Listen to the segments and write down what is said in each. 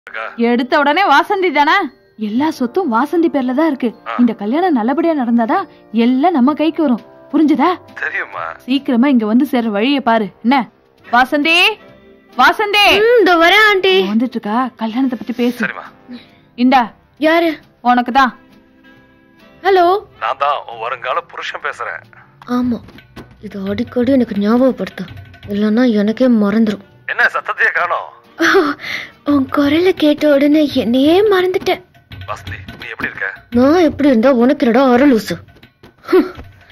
எடுத்த உடனே வாசந்தி தானே எல்லா சொத்தும் வாசந்தி பேர்ல தான் இருக்கு இந்த கல்யாணம் நல்லபடியா நடந்தாதான் எல்லாம் நம்ம கைக்கு வரும் புரிஞ்சுதா தெரியுமா சீக்கிரமா இங்க வந்து சேர்ற வழிய பாரு என்ன வாசந்தி வாசந்தி இந்த வரேன் ஆண்டி வந்துட்டு இருக்கா கல்யாணத்தை பத்தி பேசு சரிம்மா இந்தா யாரு உனக்கு தான் ஹலோ நான் தான் உன் வருங்கால புருஷன் பேசுறேன் ஆமா இது அடிக்கடி எனக்கு ஞாபகப்படுத்தும் இல்லைன்னா எனக்கே மறந்துடும் என்ன சத்தத்தையே காணோம் உன் குரலை கேட்ட உடனே என்னையே மறந்துட்டேன் வசந்தி நீ எப்படி இருக்க நான் எப்படி இருந்தா உனக்கு என்னடா அரலூசு ஹம்.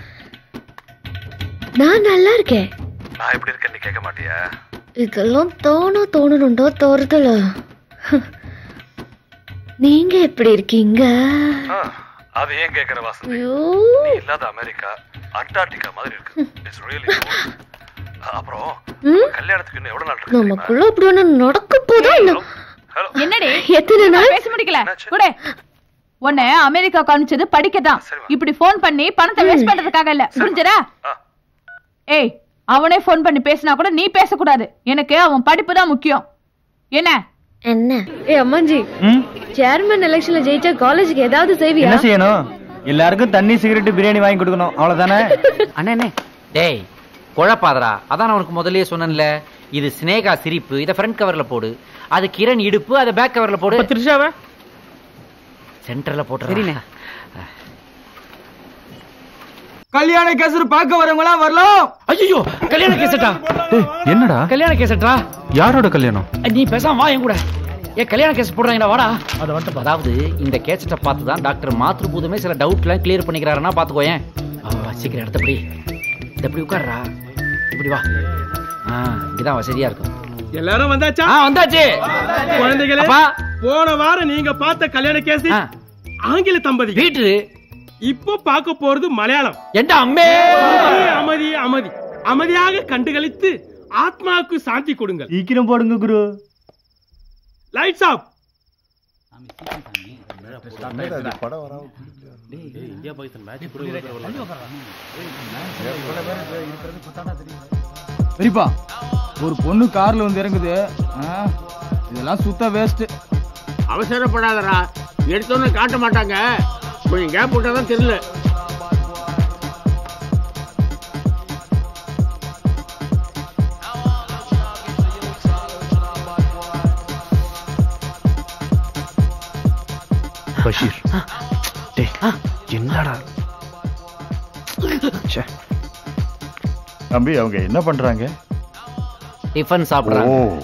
நான் நல்லா இருக்கேன் நான் எப்படி இருக்கேன்னு நீ கேட்க மாட்டியா இதெல்லாம் தோணா தோணணுண்டா தோறுதல ஹம். நீங்க எப்படி இருக்கீங்க ஆ, அது ஏன் கேக்குற வசந்தி ஐயோ நீ இல்லாத அமெரிக்கா அண்டார்டிகா மாதிரி இருக்கு இட்ஸ் ரியலி அப்புறம் ம்? கல்யாணத்துக்கு இன்னும் எவ்வளவு நாள் இருக்கு தெரியுமா? நமக்குள்ள அப்படி ஒண்ணு நடக்க போதா என்ன ஹலோ ஹலோ என்னடி எத்தனை நாள் பேச முடிக்கல என்னாச்சு? கூட உன்னை அமெரிக்கா காமிச்சது படிக்கதான் சரிம்மா. இப்படி போன் பண்ணி பணத்தை வேஸ்ட் பண்றதுக்காக இல்ல புரிஞ்சதா ஆ. ஏய் அவனே போன் பண்ணி பேசினா கூட நீ பேசக்கூடாது எனக்கு அவன் படிப்பு தான் முக்கியம் என்ன என்ன ஏ அம்மாஞ்சி ம் சேர்மன் எலெக்ஷன்ல ஜெயிச்சா காலேஜுக்கு ஏதாவது செய்வியா என்ன செய்யணும் எல்லாருக்கும் தண்ணி சிகரெட் பிரியாணி வாங்கி கொடுக்கணும் அவ்வளவுதானே அண்ணே அண்ணே டேய் குழப்பாதடா அதான் நான் உனக்கு முதல்லயே சொன்னேன்ல இது ஸ்னேகா சிரிப்பு இதை ஃப்ரண்ட் கவர்ல போடு அது கிரண் இடுப்பு அதை பேக் கவர்ல போடு த்ரிஷாவ சென்டர்ல போட்டு சரிண்ணே. கல்யாண கேசர் பார்க்க வரவங்களா வரலாம் ஐயோ கல்யாண கேசட்டா என்னடா கல்யாண கேசட்டா யாரோட கல்யாணம் நீ பேசாம வா என் கூட ஏன் கல்யாண கேஸ் போடுறாங்கடா வாடா அது வந்துட்டு அதாவது இந்த கேசட்டை பார்த்து தான் டாக்டர் மாத்ருபூதமே சில டவுட்லாம் கிளியர் பண்ணிக்கிறாருன்னா பாத்துக்கோயேன் வா, வா, சீக்கிரம் எடுத்தபடி இந்த இப்படி உட்கார்றா இப்படி வா ஆ இங்கதான் வசதியா இருக்கும் எல்லாரும் வந்தாச்சா ஆ வந்தாச்சு குழந்தைகளே அப்பா போன வாரம் நீங்க பார்த்த கல்யாண கேஸ் ஆ, ஆங்கில தம்பதி வீட்டு இப்போ பார்க்க போறது மலையாளம் எந்த அம்மே அமைதி அமைதி அமைதியாக கண்டுகளித்து ஆத்மாவுக்கு சாந்தி கொடுங்கள் சீக்கிரம் போடுங்க குரு லைட்ஸ் ஆஃப் பெரியப்பா ஒரு பொண்ணு கார்ல வந்து இறங்குது ஆ, இதெல்லாம் சுத்த வேஸ்ட் அவசரப்படாதடா எடுத்தோன்னு காட்ட மாட்டாங்க கொஞ்சம் கேப் விட்டாதான் தெரியல பஷீர் டேய் என்னடா ச்சே. தம்பி அவங்க என்ன பண்றாங்க டிஃபன் சாப்பிடுறாங்க ஓ